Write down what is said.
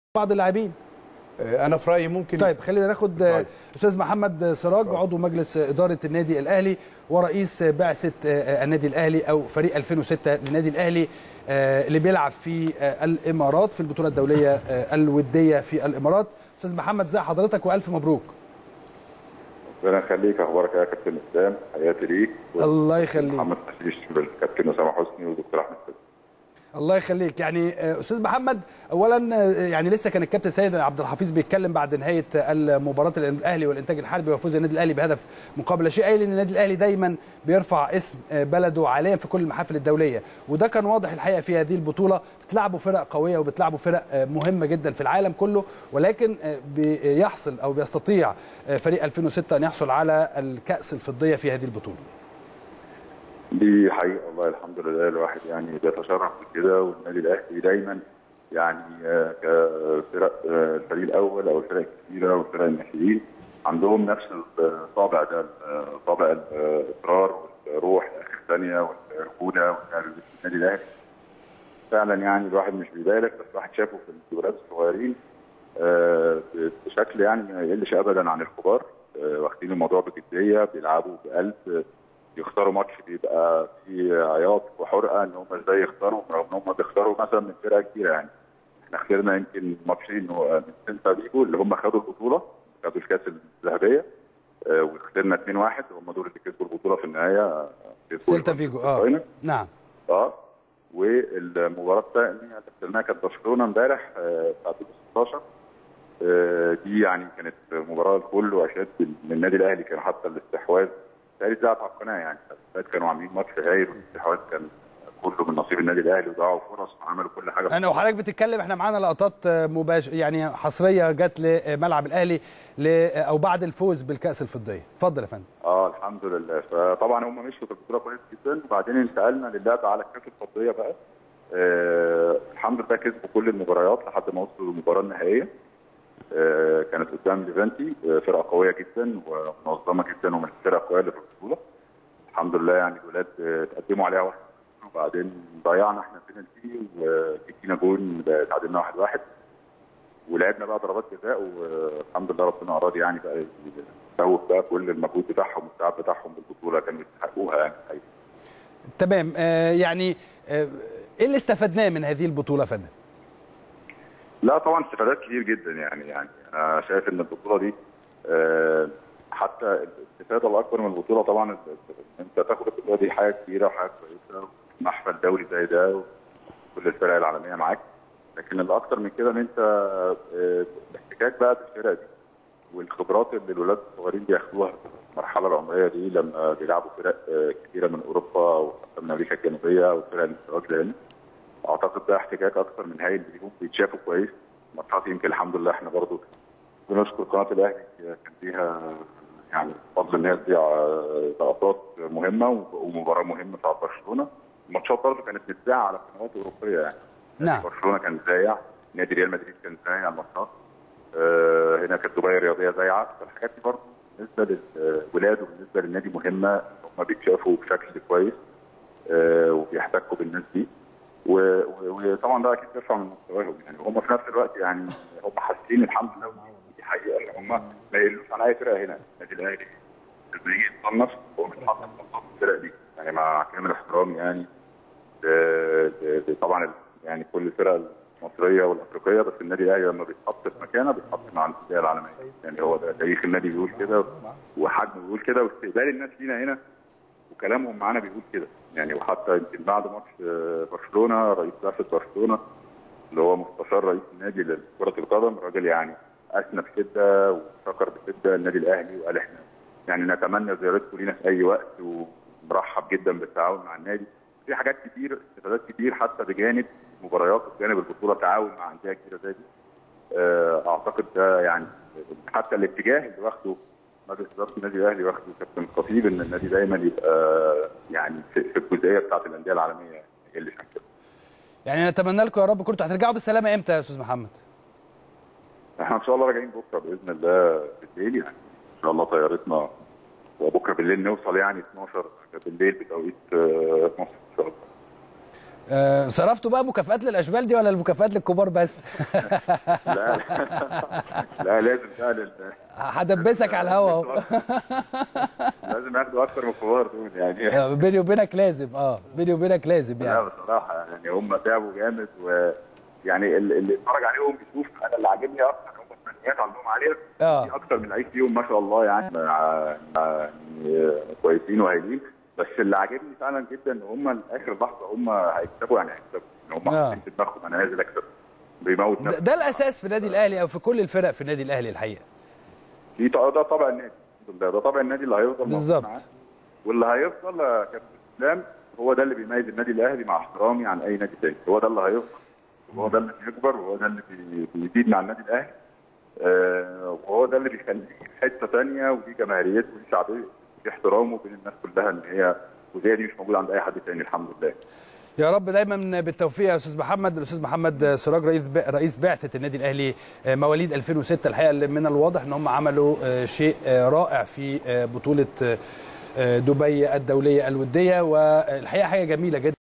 بعض اللاعبين انا في رايي ممكن طيب خلينا ناخد طيب. استاذ محمد سراج عضو مجلس اداره النادي الاهلي ورئيس بعثه النادي الاهلي او فريق 2006 للنادي الاهلي آه، اللي بيلعب في آه، الامارات في البطوله الدوليه آه، الوديه في الامارات استاذ محمد زي حضرتك والف مبروك ربنا يخليك اخبارك يا كابتن اسلام حياتي ليك الله يخليك محمد حشيش بالكابتن اسامه حسني ودكتور احمد فتحي الله يخليك يعني آه، استاذ محمد اولا آه، يعني لسه كان الكابتن سيد عبد الحفيظ بيتكلم بعد نهايه المباراه الاهلي والانتاج الحربي وفوز النادي الاهلي بهدف مقابل لا شيء قايل ان النادي الاهلي دايما بيرفع اسم آه، بلده عاليا في كل المحافل الدوليه وده كان واضح الحقيقه في هذه البطوله بتلعبوا فرق قويه وبتلعبوا فرق آه، مهمه جدا في العالم كله ولكن آه، بيحصل او بيستطيع آه، فريق 2006 ان يحصل على الكاس الفضيه في هذه البطوله دي حقيقه والله الحمد لله الواحد يعني بيتشرف بكده والنادي الاهلي دايما يعني آه، كفرق آه، الفريق الاول او الفرق الكبيره والفرق الناشئين عندهم نفس الطابع ده آه، طابع الاصرار والروح لاخر ثانيه والرجوله واللعب في النادي الاهلي فعلا يعني الواحد مش بيبالغ بس الواحد شافه في الولاد الصغيرين آه، بشكل يعني ما يقلش ابدا عن الكبار آه، واخدين الموضوع بجديه بيلعبوا بقلب آه، يختاروا ماتش بيبقى فيه عياط وحرقه ان هم ازاي يختاروا رغم ان هم بيختاروا مثلا من فرقه كبيره يعني احنا خسرنا يمكن ماتشين من سيلتا فيجو اللي هم خدوا البطوله خدوا الكاس الذهبيه آه، وخسرنا 2-1 هم دول اللي كسبوا البطوله في النهايه آه، كسبوا سيلتا فيجو اه الفاينل. نعم اه والمباراه الثانيه اللي خسرناها كانت برشلونه امبارح آه، بتاعت 16 آه، دي يعني كانت مباراه الكل واشد من النادي الاهلي كان حتى الاستحواذ تقريبا اتذاعت على القناه يعني الفات كانوا عاملين ماتش هايل والاستحواذ كان كله من نصيب النادي الاهلي وضيعوا فرص وعملوا كل حاجه انا وحضرتك بتتكلم احنا معانا لقطات مباشر يعني حصريه جت لملعب الاهلي ل- او بعد الفوز بالكاس الفضيه اتفضل يا فندم اه الحمد لله فطبعا هم مشوا في البطوله كويس جدا وبعدين انتقلنا للعب على الكاس الفضيه بقى آه الحمد لله كسبوا كل المباريات لحد ما وصلوا للمباراه النهائيه آه كانت قدام ليفانتي آه فرقه قويه جدا ومنظمه جدا ومن الفرق القويه اللي في البطوله الحمد لله يعني الولاد آه، تقدموا عليها واحد وبعدين ضيعنا احنا بينالتي وجبنا جون تعادلنا واحد واحد ولعبنا بقى ضربات جزاء والحمد لله ربنا اراد يعني بقى يسوق بقى كل المجهود بتاعهم والتعب بتاعهم بالبطوله كانوا يستحقوها يعني حقيقي. تمام آه يعني آه ايه اللي استفدناه من هذه البطوله يا فندم لا طبعا استفادات كتير جدا يعني يعني انا شايف ان البطوله دي آه، حتى الاستفاده الاكبر من البطوله طبعا انت تاخد البطوله دي حاجه كبيره وحاجه كويسه محفل دولي زي ده وكل الفرق العالميه معاك لكن الاكثر من كده ان انت آه، الاحتكاك بقى بالفرق دي والخبرات اللي الولاد الصغيرين بياخدوها في المرحله العمريه دي لما بيلعبوا فرق آه، كبيره من اوروبا وحتى من امريكا الجنوبيه وفرق المستويات العلمي اعتقد ده احتكاك اكثر من هايل ليهم بيتشافوا كويس ماتشات يمكن الحمد لله احنا برضو بنشكر قناه الاهلي كان فيها يعني فضل ان هي تذيع آه، لقطات مهمه ومباراه مهمه بتاعت برشلونه الماتشات برضو كانت بتذاع على قنوات اوروبيه يعني نعم برشلونه كان ذايع نادي ريال مدريد كان ذايع الماتشات آه، هنا كانت دبي الرياضيه ذايعه فالحاجات دي برضه بالنسبه للولاد وبالنسبه للنادي مهمه هم بيتشافوا بشكل كويس آه، وبيحتكوا بالناس دي و- و- وطبعا ده اكيد بيرفع من مستواهم يعني هم في نفس الوقت يعني هم حاسين الحمد لله ودي حقيقه ان هم ما يقلوش عن اي فرقه هنا النادي الاهلي لما يجي يتصنف هو بيتحط في صفات الفرق دي يعني مع كامل احترامي يعني ل- ل- ل- طبعا يعني كل الفرق المصريه والافريقيه بس النادي الاهلي لما بيتحط في مكانه بيتحط مع الانديه العالميه يعني هو ده تاريخ النادي بيقول كده وحجمه بيقول كده واستقبال الناس لينا هنا وكلامهم معانا بيقول كده يعني وحتى يمكن بعد ماتش آه، برشلونه رئيس بعثه برشلونه اللي هو مستشار رئيس النادي لكره القدم راجل يعني اثنى بشده وشكر بشده النادي الاهلي وقال احنا يعني نتمنى زيارتكم لينا في اي وقت ومرحب جدا بالتعاون مع النادي في حاجات كتير استفادات كتير حتى بجانب مباريات وبجانب البطوله تعاون مع انديه كتيره زي دي آه، اعتقد ده يعني حتى الاتجاه اللي واخده مجلس اداره النادي الاهلي واخده كابتن خطيب ان النادي دايما يبقى يعني في في الجزئيه بتاعت الانديه العالميه ما يقلش عن كده. يعني نتمنى لكم يا رب كنتوا هترجعوا بالسلامه امتى يا استاذ محمد احنا ان شاء الله راجعين بكره باذن الله بالليل يعني ان شاء الله طيارتنا وبكره بالليل نوصل يعني 12 بالليل بتوقيت آه، مصر ان شاء الله آه، صرفتوا بقى مكافآت للاشبال دي ولا المكافآت للكبار بس لا لا لازم فعلا هدبسك على الهوا اهو لازم ياخدوا اكتر من الكبار دول يعني آه، بيني وبينك لازم اه بيني وبينك لازم لا يعني بصراحه يعني هم تعبوا جامد و يعني ال- اللي اتفرج عليهم بيشوف انا اللي عاجبني اكتر هم الفنيات عندهم عاليه آه. في اكتر من لعيب فيهم ما شاء الله يعني مع- يعني كويسين وهايلين بس اللي عاجبني فعلا جدا ان هم لاخر لحظه هم هيكسبوا يعني هيكسبوا ان هم آه. حاطين في دماغهم انا نازل اكسب بيموت ده, نفسه ده الاساس في النادي الاهلي او في كل الفرق في النادي الاهلي الحقيقه دي ط- ده طبع النادي ده, ده طبع النادي اللي هيفضل موجود بالظبط. معاه. واللي هيفضل يا كابتن اسلام هو ده اللي بيميز النادي الاهلي مع احترامي عن اي نادي تاني هو ده اللي هيفضل وهو ده اللي بيكبر وهو ده اللي بي- بيزيد مع النادي الاهلي آه وهو ده اللي بيخليه في حته ثانيه ودي جماهيريته ودي شعبيه ودي احترامه بين الناس كلها ان هي وزي دي مش موجوده عند اي حد تاني الحمد لله يا رب دايما بالتوفيق يا استاذ محمد الاستاذ محمد سراج رئيس ب- رئيس بعثه النادي الاهلي آه، مواليد 2006 الحقيقه اللي من الواضح ان هم عملوا آه، شيء آه، رائع في آه، بطوله آه، آه، دبي الدوليه الوديه والحقيقه حاجه جميله جدا